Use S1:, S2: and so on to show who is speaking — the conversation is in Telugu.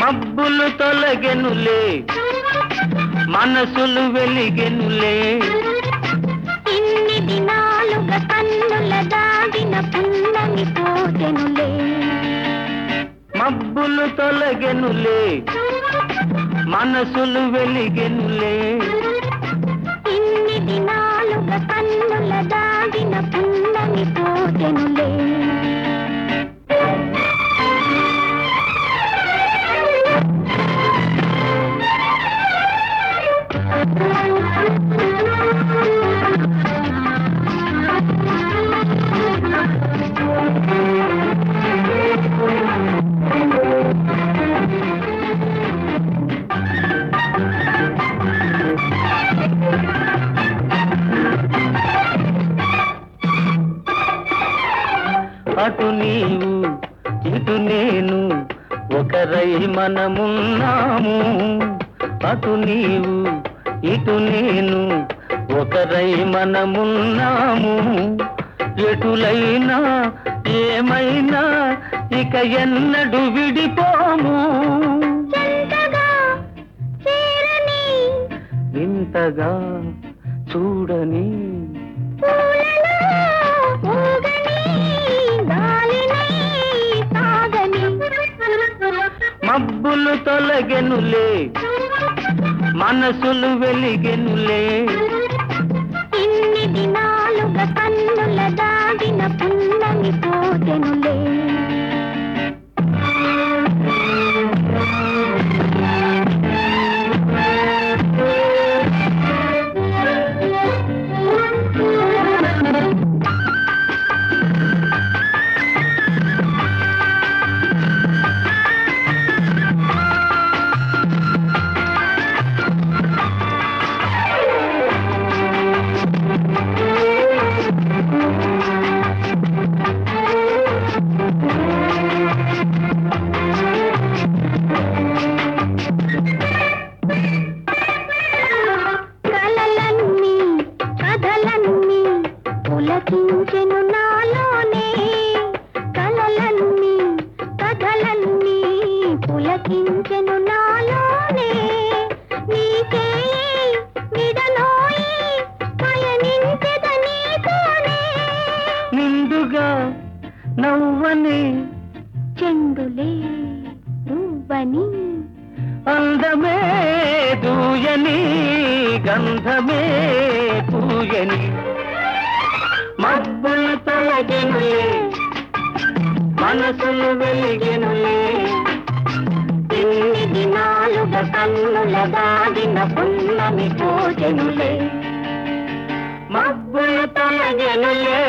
S1: మబ్బులు తొలగెనులే మనసులు వెలిగెనులే
S2: ఇన్ని దినాలుగా కన్నుల దాగిన పున్నమి పోతెనులే
S1: మబ్బులు తొలగెనులే మనసులు వెలిగెనులే
S2: ఇన్ని దినాలుగా కన్నుల దాగిన పున్నమి పోతెనులే
S1: అటు నీవు ఇటు నేను ఒకరై మనమున్నాము అటు నీవు ఇటు నేను ఒకరై మనమున్నాము ఎటులైనా ఏమైనా ఇక ఎన్నడు విడిపోము
S2: చెంతగా చేరని
S1: వింతగా చూడని
S2: పూలలో ఊగని గాలినై సాగని
S1: మబ్బులు తొలగెనులే మనసులు వెలిగెనులే
S2: ఇన్ని దినాలుగా కన్నుల దాగిన పున్నమి పోతెనులే కలలన్నీ కథలన్నీ పులకించెను నాలోనే కలలన్నీ కథలన్నీ పులకించెను నాలోనే నీకే విడనోయి పయనించెద నీతోనే
S1: నిండుగా నవ్వని
S2: చెండులే నువ్వని
S1: అందమే దూయని గంధమే పూయని మబ్బులు తొలగెనులే మనసులు వెలిగెనులే
S2: ఇన్ని దినాలుగా కన్నుల దాగిన పున్నమి పూజనులే
S1: మబ్బులు తొలగెనులే